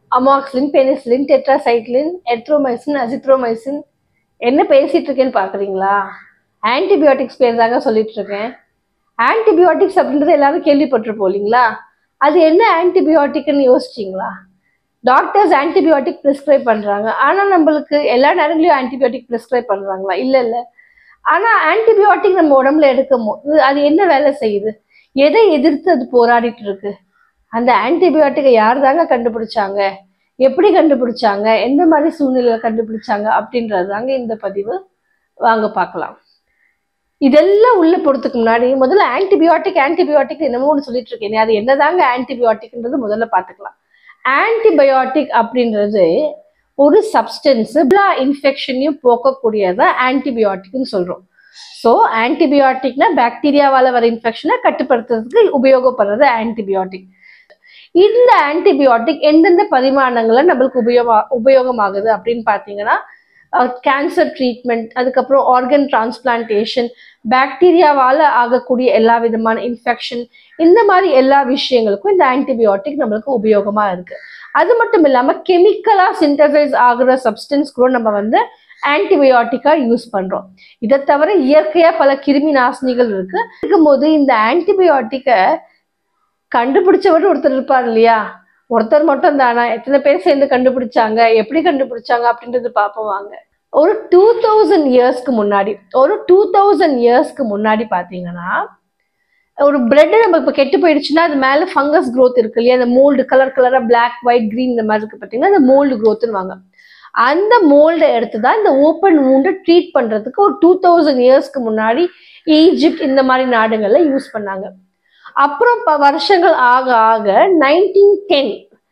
amoxicillin penicillin tetracycline erythromycin azithromycin என்ன பேசிட்டு இருக்கேன்னு பாக்குறீங்களா ஆன்டிபயோட்டிக்ஸ் பேர் தாங்க சொல்லிட்டு இருக்கேன் ஆன்டிபயோட்டிக்ஸ் அப்படின்றது எல்லாரும் கேள்விப்பட்டிருப்போம் இல்லைங்களா அது என்ன ஆன்டிபயோட்டிக்னு யோசிச்சிங்களா டாக்டர்ஸ் ஆன்டிபயோட்டிக் ப்ரிஸ்கிரைப் பண்றாங்க ஆனா நம்மளுக்கு எல்லா நேரங்களையும் ஆன்டிபயோட்டிக் ப்ரிஸ்கிரைப் பண்றாங்களா இல்ல இல்ல ஆனா ஆன்டிபயோட்டிக் நம்ம உடம்புல எடுக்கும் போது அது என்ன வேலை செய்யுது எதை எதிர்த்து அது போராடிட்டு இருக்கு அந்த ஆன்டிபயோட்டிக்கை யார் தாங்க கண்டுபிடிச்சாங்க எப்படி கண்டுபிடிச்சாங்க எந்த மாதிரி சூழ்நிலையில கண்டுபிடிச்சாங்க அப்படின்றது தாங்க இந்த பதிவு வாங்க பார்க்கலாம் இதெல்லாம் உள்ள போறதுக்கு முன்னாடி முதல்ல ஆன்டிபயோட்டிக் ஆன்டிபயோட்டிக் என்னமோ ஒன்று சொல்லிட்டு இருக்கேன் அது என்னதாங்க ஆன்டிபயோட்டிக்ன்றது முதல்ல பார்த்துக்கலாம் ஆன்டிபயோட்டிக் அப்படின்றது ஒரு சப்ஸ்டன்ஸ் எல்லா இன்ஃபெக்ஷனையும் போக்கக்கூடியதான் ஆன்டிபயோட்டிக்னு சொல்றோம் ஸோ ஆன்டிபயோட்டிக்னா பாக்டீரியாவால வர இன்ஃபெக்ஷனை கட்டுப்படுத்துறதுக்கு உபயோகப்படுறது ஆன்டிபயோட்டிக் இந்த ஆன்டிபயோட்டிக் எந்தெந்த பரிமாணங்கள்ல நம்மளுக்கு உபயோக உபயோகமாகுது அப்படின்னு பார்த்தீங்கன்னா கேன்சர் ட்ரீட்மெண்ட் அதுக்கப்புறம் ஆர்கன் டிரான்ஸ்பிளான்டேஷன் பாக்டீரியாவால் ஆகக்கூடிய எல்லா விதமான இன்ஃபெக்ஷன் இந்த மாதிரி எல்லா விஷயங்களுக்கும் இந்த ஆன்டிபயோட்டிக் நம்மளுக்கு உபயோகமாக இருக்கு அது மட்டும் இல்லாமல் கெமிக்கலாக சிந்தசைஸ் ஆகுற சப்ஸ்டன்ஸ் கூட நம்ம வந்து ஆன்டிபயோட்டிக்காக யூஸ் பண்ணுறோம் இதை தவிர இயற்கையாக பல கிருமி நாசினிகள் இருக்கு இருக்கும்போது இந்த ஆன்டிபயோட்டிக்கை கண்டுபிடிச்சவர் ஒருத்தர் இருப்பார் இல்லையா ஒருத்தர் மட்டும் தானா எத்தனை பேர் சேர்ந்து கண்டுபிடிச்சாங்க எப்படி கண்டுபிடிச்சாங்க அப்படின்றது பார்ப்போம் வாங்க ஒரு டூ தௌசண்ட் இயர்ஸ்க்கு முன்னாடி ஒரு டூ தௌசண்ட் இயர்ஸ்க்கு முன்னாடி பார்த்தீங்கன்னா ஒரு பிரெட் நம்ம இப்போ கெட்டு போயிடுச்சுன்னா அது மேலே ஃபங்கஸ் growth இருக்கு இல்லையா அந்த மோல்டு கலர் கலராக பிளாக் ஒயிட் green இந்த மாதிரி இருக்கு பார்த்தீங்கன்னா அந்த மோல்டு growthன்னு வாங்க அந்த மோல்டை எடுத்து தான் இந்த ஓப்பன் wound ட்ரீட் பண்ணுறதுக்கு ஒரு டூ தௌசண்ட் இயர்ஸ்க்கு முன்னாடி ஈஜிப்ட் இந்த மாதிரி நாடுகள்ல யூஸ் பண்ணாங்க அப்புறம் ப வருஷங்கள் ஆக ஆக நைன்டீன் டென்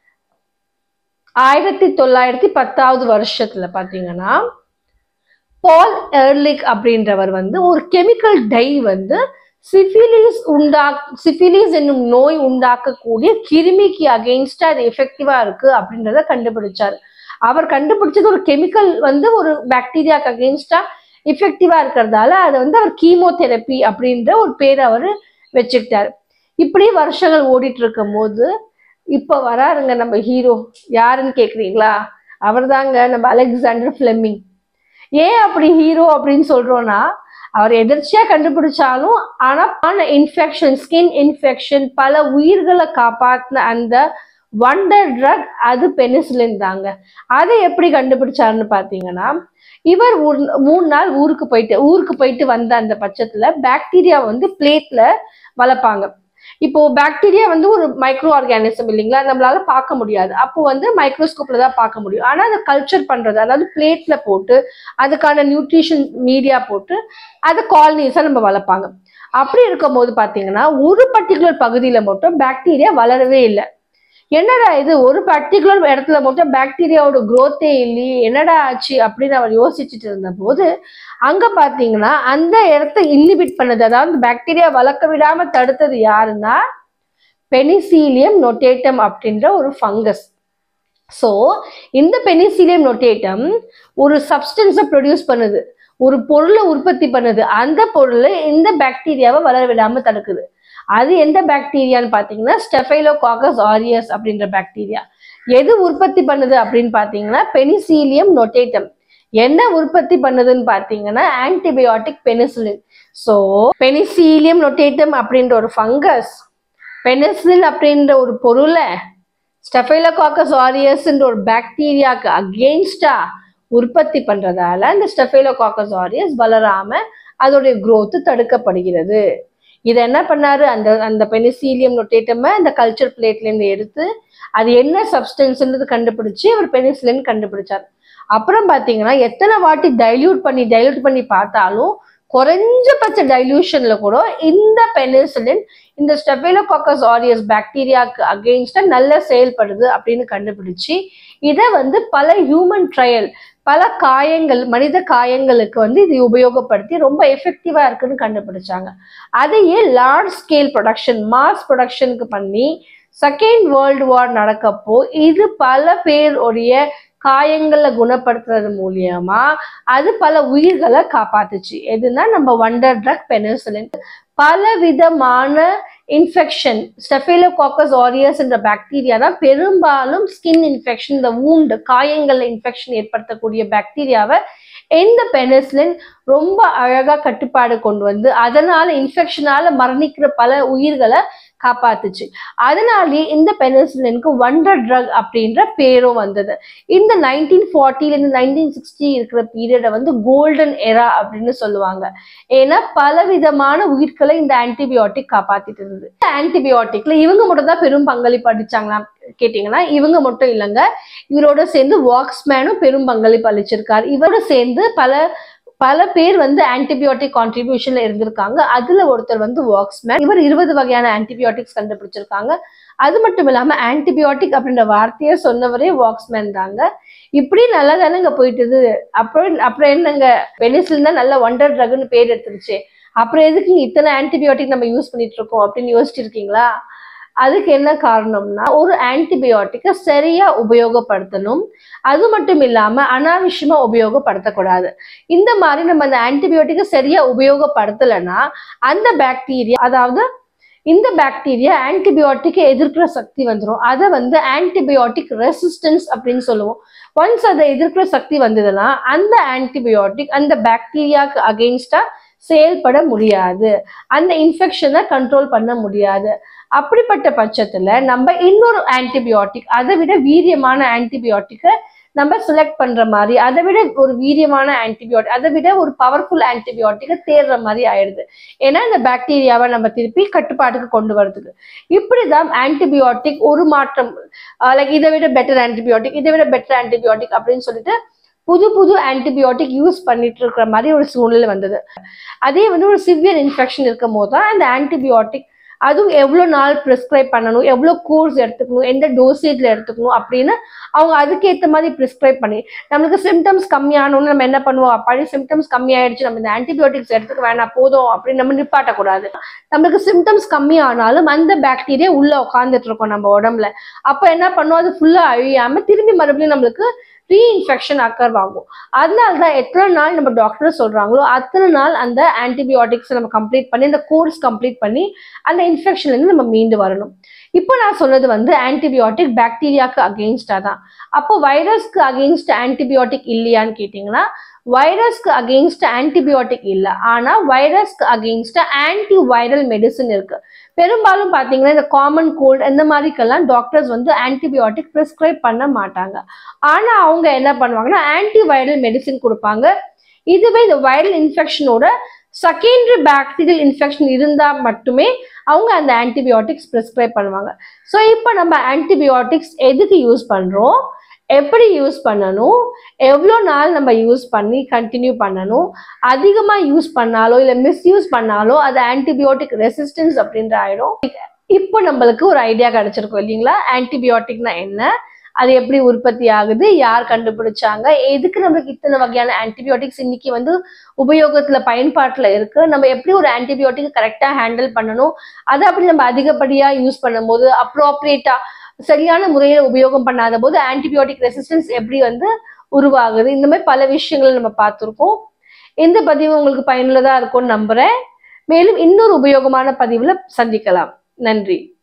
ஆயிரத்தி தொள்ளாயிரத்தி பத்தாவது வருஷத்துல பாத்தீங்கன்னா பால் எர்லிக் அப்படின்றவர் வந்து ஒரு கெமிக்கல் டை வந்து சிஃபிலிஸ் உண்டா சிஃபிலிஸ் என்னும் நோய் உண்டாக்கக்கூடிய கிருமிக்கு அகெயின்ஸ்டா அது எஃபெக்டிவா இருக்கு அப்படின்றத கண்டுபிடிச்சார் அவர் கண்டுபிடிச்சது ஒரு கெமிக்கல் வந்து ஒரு பாக்டீரியாக்கு அகெயின்ஸ்டா எஃபெக்டிவா இருக்கிறதால அதை வந்து அவர் கீமோதெரப்பி அப்படின்ற ஒரு பேரை அவர் வச்சுக்கிட்டார் இப்படி வருஷங்கள் ஓடிட்டு இருக்கும் போது இப்ப வராருங்க நம்ம ஹீரோ யாருன்னு கேக்குறீங்களா அவர்தாங்க நம்ம அலெக்சாண்டர் ஃபிளெமிங் ஏன் அப்படி ஹீரோ அப்படின்னு சொல்றோம்னா அவர் எதிர்ச்சியா கண்டுபிடிச்சாலும் ஆனா இன்ஃபெக்ஷன் ஸ்கின் இன்ஃபெக்ஷன் பல உயிர்களை காப்பாத்தின அந்த வண்டர் ட்ரக் அது பெனிசிலின் தாங்க அதை எப்படி கண்டுபிடிச்சாருன்னு பாத்தீங்கன்னா இவர் ஒரு மூணு நாள் ஊருக்கு போயிட்டு ஊருக்கு போயிட்டு வந்த அந்த பட்சத்துல பாக்டீரியா வந்து பிளேட்ல வளர்ப்பாங்க இப்போ பாக்டீரியா வந்து ஒரு மைக்ரோ ஆர்கானிசம் இல்லைங்களா நம்மளால பார்க்க முடியாது அப்போ வந்து மைக்ரோஸ்கோப்ல தான் பார்க்க முடியும் ஆனா அதை கல்ச்சர் பண்றது அதாவது பிளேட்ல போட்டு அதுக்கான நியூட்ரிஷன் மீடியா போட்டு அதை காலனிஸா நம்ம வளர்ப்பாங்க அப்படி இருக்கும் போது பாத்தீங்கன்னா ஒரு பர்டிகுலர் பகுதியில மட்டும் பாக்டீரியா வளரவே இல்லை என்னடா இது ஒரு பர்டிகுலர் இடத்துல மட்டும் பாக்டீரியாவோட growth-ஏ இல்லையே என்னடா ஆச்சு அப்படின்னு அவர் யோசிச்சுட்டு இருந்த போது அங்க பாத்தீங்கன்னா அந்த இடத்த இன்ஹிபிட் பண்ணது அதாவது பாக்டீரியா வளர்க்க விடாம தடுத்தது யாருன்னா பெனிசீலியம் நொட்டேட்டம் அப்படின்ற ஒரு ஃபங்கஸ் ஸோ இந்த பெனிசீலியம் நொட்டேட்டம் ஒரு சப்ஸ்டன்ஸை ப்ரொடியூஸ் பண்ணுது ஒரு பொருளை உற்பத்தி பண்ணுது அந்த பொருள் இந்த பாக்டீரியாவை வளர விடாம தடுக்குது அது எந்த பாக்டீரியான்னு பார்த்தீங்கன்னா ஸ்டெஃபைலோகாக்கஸ் ஆரியஸ் அப்படின்ற பாக்டீரியா எது உற்பத்தி பண்ணுது அப்படின்னு பார்த்தீங்கன்னா பெனிசீலியம் நொட்டேட்டம் என்ன உற்பத்தி பண்ணுதுன்னு பார்த்தீங்கன்னா antibiotic penicillin so penicillium notatum அப்படின்ற ஒரு ஃபங்கஸ் பெனிசிலின் அப்படின்ற ஒரு பொருளை ஸ்டெஃபைலோகாக்கஸ் ஆரியஸ்ன்ற ஒரு பாக்டீரியாவுக்கு அகெயின்ஸ்டா உற்பத்தி பண்றதால இந்த ஸ்டெஃபைலோகாக்கஸ் ஆரியஸ் வளராம அதோடைய growth தடுக்கப்படுகிறது இதை என்ன பண்ணாரு அந்த அந்த பெனிசீலியம் நொட்டேட்டமை அந்த கல்ச்சர் பிளேட்ல இருந்து எடுத்து அது என்ன சப்ஸ்டன்ஸ்ன்றது கண்டுபிடிச்சு அவர் பெனிசிலின் கண்டுபிடிச்சார் அப்புறம் பாத்தீங்கன்னா எத்தனை வாட்டி டைல்யூட் பண்ணி டைல்யூட் பண்ணி பார்த்தாலும் குறைஞ்சபட்ச டைல்யூஷன்ல கூட இந்த பெனிசிலின் இந்த ஸ்டெஃபைலோகாக்கஸ் ஆரியஸ் பாக்டீரியாவுக்கு அகெயின்ஸ்டா நல்லா செயல்படுது அப்படின்னு கண்டுபிடிச்சு இதை வந்து பல ஹியூமன் ட்ரையல் பல காயங்கள் மனித காயங்களுக்கு வந்து இது உபயோகப்படுத்தி ரொம்ப எஃபெக்டிவா இருக்குன்னு கண்டுபிடிச்சாங்க அதையே லார்ஜ் ஸ்கேல் ப்ரொடக்ஷன் மாஸ் ப்ரொடக்ஷனுக்கு பண்ணி செகண்ட் வேர்ல்டு வார் நடக்கப்போ இது பல பேருடைய காயங்களை குணப்படுத்துறது மூலியமா அது பல உயிர்களை காப்பாத்துச்சு எதுனா நம்ம வண்டர் ட்ரக் பெனிசிலின் பல விதமான இன்ஃபெக்ஷன் ஸ்டெஃபேலோகாக்கஸ் ஆரியஸ் என்ற பாக்டீரியா தான் பெரும்பாலும் ஸ்கின் இன்ஃபெக்ஷன் இந்த வூண்ட் காயங்கள்ல இன்ஃபெக்ஷன் ஏற்படுத்தக்கூடிய பாக்டீரியாவை எந்த பெனிசிலின் ரொம்ப அழகா கட்டுப்பாடு கொண்டு வந்து அதனால இன்ஃபெக்ஷனால மரணிக்கிற பல உயிர்களை காப்பாத்துச்சு அதனாலேயே இந்த பெனிசிலினுக்கு வண்டர் ட்ரக் அப்படின்ற பேரும் வந்தது இந்த நைன்டீன் ஃபார்ட்டில இருந்து நைன்டீன் சிக்ஸ்டி இருக்கிற பீரியடை வந்து கோல்டன் எரா அப்படின்னு சொல்லுவாங்க ஏன்னா பலவிதமான உயிர்களை இந்த ஆன்டிபியோட்டிக் காப்பாத்திட்டு இருந்தது இந்த ஆன்டிபியோட்டிக்ல இவங்க மட்டும் தான் பெரும் பங்களிப்பு அடிச்சாங்களா கேட்டீங்கன்னா இவங்க மட்டும் இல்லைங்க இவரோட சேர்ந்து வாக்ஸ்மேனும் பெரும் பங்களிப்பு அளிச்சிருக்காரு இவரோட சேர்ந்து பல பல பேர் வந்து ஆன்டிபியோட்டிக் கான்ட்ரிபியூஷன்ல இருந்திருக்காங்க அதுல ஒருத்தர் வந்து வாக்ஸ்மேன் இவர் இருபது வகையான ஆன்டிபியோட்டிக்ஸ் கண்டுபிடிச்சிருக்காங்க அது மட்டும் இல்லாம ஆன்டிபியோட்டிக் அப்படின்ற வார்த்தையை சொன்னவரே வாக்ஸ்மேன் தாங்க இப்படி நல்லா தானேங்க போயிட்டுது அப்புறம் அப்புறம் என்னங்க பெனிசிலின் தான் நல்ல ஒண்டர் ட்ரக்னு பேர் எடுத்துருச்சு அப்புறம் எதுக்கு இத்தனை ஆன்டிபியோட்டிக் நம்ம யூஸ் பண்ணிட்டு இருக்கோம் அப்படின்னு யோசிச்சிருக்கீங்களா அதுக்கு என்ன காரணம்னா ஒரு ஆன்டிபயோட்டிக்கை சரியா உபயோகப்படுத்தணும் அது மட்டும் இல்லாம அனாவசியமா உபயோகப்படுத்தக்கூடாது இந்த மாதிரி நம்ம அந்த ஆன்டிபயோட்டிக்கை சரியா உபயோகப்படுத்தலைன்னா அந்த பாக்டீரியா அதாவது இந்த பாக்டீரியா ஆன்டிபயோட்டிக்கை எதிர்க்கிற சக்தி வந்துடும் அதை வந்து ஆன்டிபயோட்டிக் ரெசிஸ்டன்ஸ் அப்படின்னு சொல்லுவோம் ஒன்ஸ் அதை எதிர்க்கிற சக்தி வந்ததுன்னா அந்த ஆன்டிபயோட்டிக் அந்த பாக்டீரியாவுக்கு அகெயின்ஸ்டா செயல்பட முடியாது அந்த இன்ஃபெக்ஷனை கண்ட்ரோல் பண்ண முடியாது அப்படிப்பட்ட பட்சத்துல நம்ம இன்னொரு ஆன்டிபயோட்டிக் அதை விட வீரியமான ஆன்டிபயோட்டிக்கை நம்ம செலக்ட் பண்ற மாதிரி அதை விட ஒரு வீரியமான ஆன்டிபயோட்டிக் அதை விட ஒரு பவர்ஃபுல் ஆன்டிபயோட்டிக்கை தேடுற மாதிரி ஆயிடுது ஏன்னா இந்த பாக்டீரியாவை நம்ம திருப்பி கட்டுப்பாட்டுக்கு கொண்டு வரதுக்கு இப்படிதான் ஆன்டிபயோட்டிக் ஒரு மாற்றம் லைக் இதை விட பெட்டர் ஆன்டிபயோட்டிக் இதை விட பெட்டர் ஆன்டிபயோட்டிக் அப்படின்னு சொல்லிட்டு புது புது ஆன்டிபயோட்டிக் யூஸ் பண்ணிட்டு இருக்கிற மாதிரி ஒரு சூழ்நிலை வந்தது அதே வந்து ஒரு சிவியர் இன்ஃபெக்ஷன் இருக்கும் போது தான் அந்த ஆன்டிபயோட்டிக் அதுவும் எவ்வளோ நாள் ப்ரிஸ்கிரைப் பண்ணணும் எவ்வளோ கோர்ஸ் எடுத்துக்கணும் எந்த டோசேஜில் எடுத்துக்கணும் அப்படின்னு அவங்க அதுக்கேற்ற மாதிரி ப்ரிஸ்கிரைப் பண்ணி நம்மளுக்கு சிம்டம்ஸ் கம்மியானோன்னு நம்ம என்ன பண்ணுவோம் அப்படி சிம்டம்ஸ் கம்மியாயிடுச்சு நம்ம இந்த ஆன்டிபயோட்டிக்ஸ் எடுத்துக்க வேணாம் போதும் அப்படின்னு நம்ம நிப்பாட்டக்கூடாது நம்மளுக்கு சிம்டம்ஸ் கம்மியானாலும் அந்த பாக்டீரியா உள்ள உட்காந்துட்டு இருக்கோம் நம்ம உடம்புல அப்போ என்ன பண்ணுவோம் அது ஃபுல்லாக அழியாம திரும்பி மறுபடியும் நம்மளுக்கு ரீஇன்ஃபெக்ஷன் அக்கர் ஆகும் அதனால தான் எத்தனை நாள் நம்ம டாக்டர் சொல்றாங்களோ அத்தனை நாள் அந்த ஆன்டிபயோட்டிக்ஸ் நம்ம கம்ப்ளீட் பண்ணி அந்த கோர்ஸ் கம்ப்ளீட் பண்ணி அந்த இன்ஃபெக்ஷன்லேருந்து நம்ம மீண்டு வரணும் இப்போ நான் சொன்னது வந்து ஆன்டிபயோட்டிக் பாக்டீரியாவுக்கு அகெயின்ஸ்டா தான் அப்போ வைரஸ்க்கு அகெயின்ஸ்ட் ஆன்டிபயோட்டிக் இல்லையான்னு கேட்டிங்கன்னா வைரஸ்க்கு அகெயின்ஸ்ட் ஆன்டிபயோட்டிக் இல்லை ஆனால் வைரஸ்க்கு அகெயின்ஸ்ட் ஆன்டி வைரல் மெடிசன் இருக்கு பெரும்பாலும் பார்த்தீங்கன்னா இந்த காமன் கோல்டு இந்த மாதிரிக்கெல்லாம் டாக்டர்ஸ் வந்து ஆன்டிபயோட்டிக் ப்ரிஸ்கிரைப் பண்ண மாட்டாங்க ஆனால் அவங்க என்ன பண்ணுவாங்கன்னா ஆன்டி வைரல் மெடிசின் கொடுப்பாங்க இதுவே இந்த வைரல் இன்ஃபெக்ஷனோட செகண்டரி பாக்டீரியல் இன்ஃபெக்ஷன் இருந்தால் மட்டுமே அவங்க அந்த ஆன்டிபயோட்டிக்ஸ் ப்ரிஸ்கிரைப் பண்ணுவாங்க ஸோ இப்போ நம்ம ஆன்டிபயோட்டிக்ஸ் எதுக்கு யூஸ் பண்ணுறோம் எப்படி யூஸ் பண்ணணும் எவ்வளோ நாள் நம்ம யூஸ் பண்ணி கண்டினியூ பண்ணணும் அதிகமாக யூஸ் பண்ணாலோ இல்லை மிஸ்யூஸ் பண்ணாலோ அது ஆன்டிபயோட்டிக் ரெசிஸ்டன்ஸ் அப்படின்ற ஆயிடும் இப்போ நம்மளுக்கு ஒரு ஐடியா கிடைச்சிருக்கும் இல்லைங்களா ஆன்டிபயோட்டிக்னா என்ன அது எப்படி உற்பத்தி ஆகுது யார் கண்டுபிடிச்சாங்க எதுக்கு நம்மளுக்கு இத்தனை வகையான ஆன்டிபயோட்டிக்ஸ் இன்னைக்கு வந்து உபயோகத்துல பயன்பாட்டுல இருக்கு நம்ம எப்படி ஒரு ஆன்டிபயோட்டிக் கரெக்டா ஹேண்டில் பண்ணணும் அதை அப்படி நம்ம அதிகப்படியா யூஸ் பண்ணும்போது அப்ரோப்ரியேட்டா சரியான முறையில உபயோகம் பண்ணாத போது ஆன்டிபயோட்டிக் ரெசிஸ்டன்ஸ் எப்படி வந்து உருவாகுது இந்த மாதிரி பல விஷயங்களை நம்ம பார்த்துருக்கோம் இந்த பதிவு உங்களுக்கு பயனுள்ளதா இருக்கும்னு நம்புறேன் மேலும் இன்னொரு உபயோகமான பதிவுல சந்திக்கலாம் நன்றி